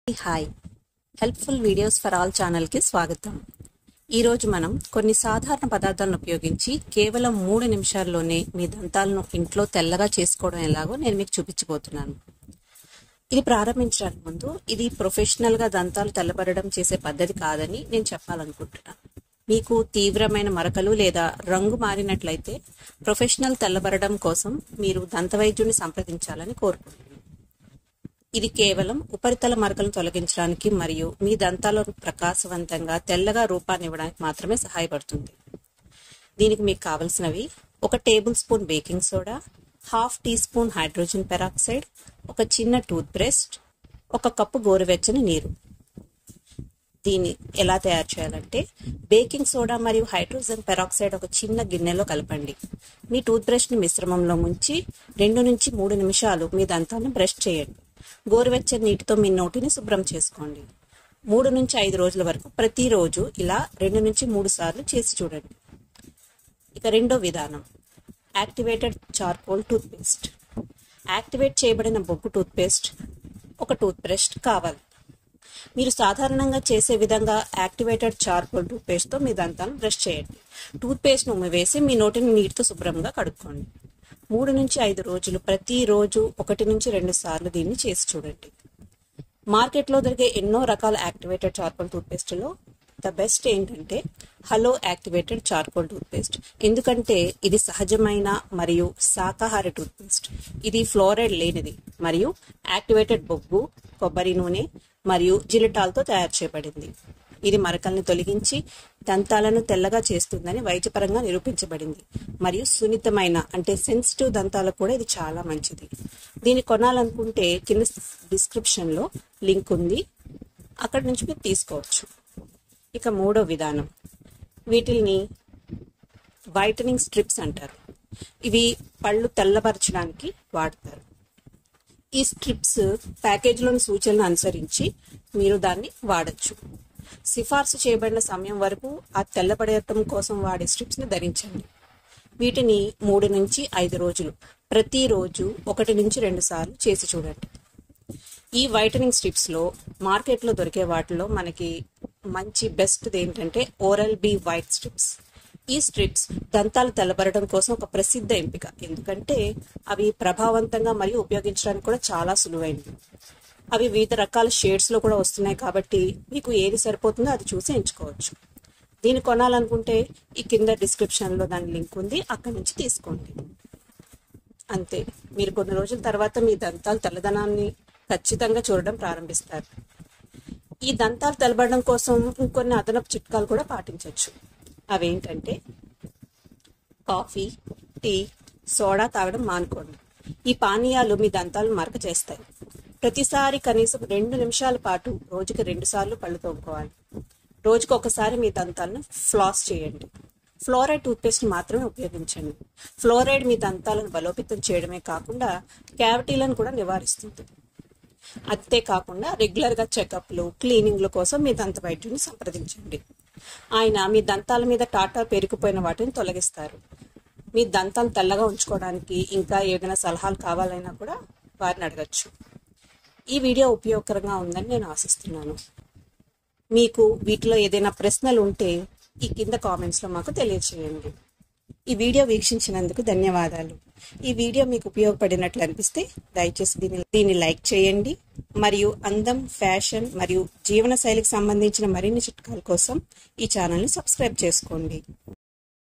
hi helpful videos for all ఛానల్కి స్వాగతం ఈరోజు మనం కొన్ని సాధారణ పదార్థాలను ఉపయోగించి కేవలం మూడు నిమిషాల్లోనే మీ దంతాలను ఇంట్లో తెల్లగా చేసుకోవడం ఎలాగో నేను మీకు చూపించబోతున్నాను ఇది ప్రారంభించడానికి ముందు ఇది ప్రొఫెషనల్గా దంతాలు తెల్లబడడం చేసే పద్ధతి కాదని నేను చెప్పాలనుకుంటున్నాను మీకు తీవ్రమైన మరకలు లేదా రంగు మారినట్లయితే ప్రొఫెషనల్ తెల్లబడడం కోసం మీరు దంతవైద్యుని సంప్రదించాలని కోరుకుంటున్నాను ఇది కేవలం ఉపరితల మరకలను తొలగించడానికి మరియు మీ దంతాలను ప్రకాశవంతంగా తెల్లగా రూపాన్ని ఇవ్వడానికి మాత్రమే సహాయపడుతుంది దీనికి మీకు కావలసినవి ఒక tablespoon baking soda half teaspoon hydrogen peroxide ఒక చిన్న టూత్ బ్రస్ట్ ఒక కప్పు గోరువెచ్చని నీరు దీన్ని ఎలా తయారు చేయాలంటే బేకింగ్ సోడా మరియు హైడ్రోజన్ పెరాక్సైడ్ ఒక చిన్న గిన్నెలో కలపండి మీ టూత్ బ్రష్ని మిశ్రమంలో ముంచి రెండు నుంచి మూడు నిమిషాలు మీ దంతాన్ని బ్రష్ చేయండి గోరువెచ్చని నీటితో మీ నోటిని శుభ్రం చేసుకోండి మూడు నుంచి ఐదు రోజుల వరకు ప్రతిరోజు ఇలా రెండు నుంచి మూడు సార్లు చేసి చూడండి ఇక రెండో విధానం యాక్టివేటెడ్ చార్కోల్ టూత్పేస్ట్ యాక్టివేట్ చేయబడిన బొగ్గు టూత్పేస్ట్ ఒక టూత్ బ్రష్ కావాలి మీరు సాధారణంగా చేసే విధంగా యాక్టివేటెడ్ చార్కోల్ టూత్పేస్ట్తో మీ దంతాలను బ్రష్ చేయండి టూత్పేస్ట్ను ఉమ్మివేసి మీ నోటిని నీటితో శుభ్రంగా కడుక్కోండి మూడు నుంచి ఐదు రోజులు ప్రతిరోజు ఒకటి నుంచి రెండు సార్లు దీన్ని చేసి చూడండి మార్కెట్లో దొరికే ఎన్నో రకాల యాక్టివేటెడ్ చార్కోల్ టూత్పేస్ట్లో ద బెస్ట్ ఏంటంటే హలో యాక్టివేటెడ్ చార్కోల్ టూత్పేస్ట్ ఎందుకంటే ఇది సహజమైన మరియు శాకాహార టూత్పేస్ట్ ఇది ఫ్లోరైడ్ లేనిది మరియు యాక్టివేటెడ్ బొగ్గు కొబ్బరి నూనె మరియు జిలిటాల్తో తయారు చేయబడింది ఇది మరకల్ని తొలగించి దంతాలను తెల్లగా చేస్తుందని వైద్యపరంగా నిరూపించబడింది మరియు సున్నితమైన అంటే సెన్సిటివ్ దంతాలకు కూడా ఇది చాలా మంచిది దీన్ని కొనాలనుకుంటే కింద డిస్క్రిప్షన్లో లింక్ ఉంది అక్కడి నుంచి మీరు తీసుకోవచ్చు ఇక మూడో విధానం వీటిని వైటనింగ్ స్ట్రిప్స్ అంటారు ఇవి పళ్ళు తెల్లపరచడానికి వాడతారు ఈ స్ట్రిప్స్ ప్యాకేజీలోని సూచనలను అనుసరించి మీరు దాన్ని వాడచ్చు సిఫార్సు చేయబడిన సమయం వరకు ఆ తెల్లబడటం కోసం వాడే స్ట్రిప్స్ని ధరించండి వీటిని మూడు నుంచి ఐదు రోజులు ప్రతిరోజు ఒకటి నుంచి రెండు సార్లు చేసి చూడండి ఈ వైటనింగ్ స్ట్రిప్స్లో మార్కెట్లో దొరికే వాటిలో మనకి మంచి బెస్ట్ ఏంటంటే ఓరల్ బి వైట్ స్ట్రిప్స్ ఈ స్ట్రిప్స్ దంతాలు తెల్లబరడం కోసం ఒక ప్రసిద్ధ ఎంపిక ఎందుకంటే అవి ప్రభావవంతంగా మరియు ఉపయోగించడానికి కూడా చాలా సులువైనవి అవి వివిధ రకాల షేడ్స్లో కూడా వస్తున్నాయి కాబట్టి మీకు ఏది సరిపోతుందో అది చూసి ఎంచుకోవచ్చు దీన్ని కొనాలనుకుంటే ఈ కింద డిస్క్రిప్షన్లో దాని లింక్ ఉంది అక్కడి నుంచి తీసుకోండి అంతే మీరు కొన్ని రోజుల తర్వాత మీ దంతాలు తెల్లదనాన్ని ఖచ్చితంగా చూడడం ప్రారంభిస్తారు ఈ దంతాలు తెలబడడం కోసం ఇంకొన్ని అదనపు చిట్కాలు కూడా పాటించవచ్చు అవేంటంటే కాఫీ టీ సోడా తాగడం మానుకోండి ఈ పానీయాలు మీ దంతాలను మరక చేస్తాయి ప్రతిసారి కనీసం రెండు నిమిషాల పాటు రోజుకి రెండు సార్లు పళ్ళు తోముకోవాలి రోజుకు ఒకసారి మీ దంతాలను ఫ్లాస్ చేయండి ఫ్లోరైడ్ టూత్పేస్ట్ మాత్రమే ఉపయోగించండి ఫ్లోరైడ్ మీ దంతాలను బలోపేతం చేయడమే కాకుండా క్యావిటీలను కూడా నివారిస్తుంది అంతేకాకుండా రెగ్యులర్గా చెకప్లు క్లీనింగ్ల కోసం మీ దంత వైద్యుని సంప్రదించండి ఆయన మీ దంతాల మీద టాటా పేరుకుపోయిన వాటిని తొలగిస్తారు మీ దంతాలు తెల్లగా ఉంచుకోవడానికి ఇంకా ఏదైనా సలహాలు కావాలైనా కూడా వారిని అడగచ్చు ఈ వీడియో ఉపయోగకరంగా ఉందని నేను ఆశిస్తున్నాను మీకు వీటిలో ఏదైనా ప్రశ్నలు ఉంటే ఈ కింద కామెంట్స్లో మాకు తెలియచేయండి ఈ వీడియో వీక్షించినందుకు ధన్యవాదాలు ఈ వీడియో మీకు ఉపయోగపడినట్లు అనిపిస్తే దయచేసి దీన్ని దీన్ని లైక్ చేయండి మరియు అందం ఫ్యాషన్ మరియు జీవన శైలికి సంబంధించిన మరిన్ని చిట్కాల కోసం ఈ ఛానల్ని సబ్స్క్రైబ్ చేసుకోండి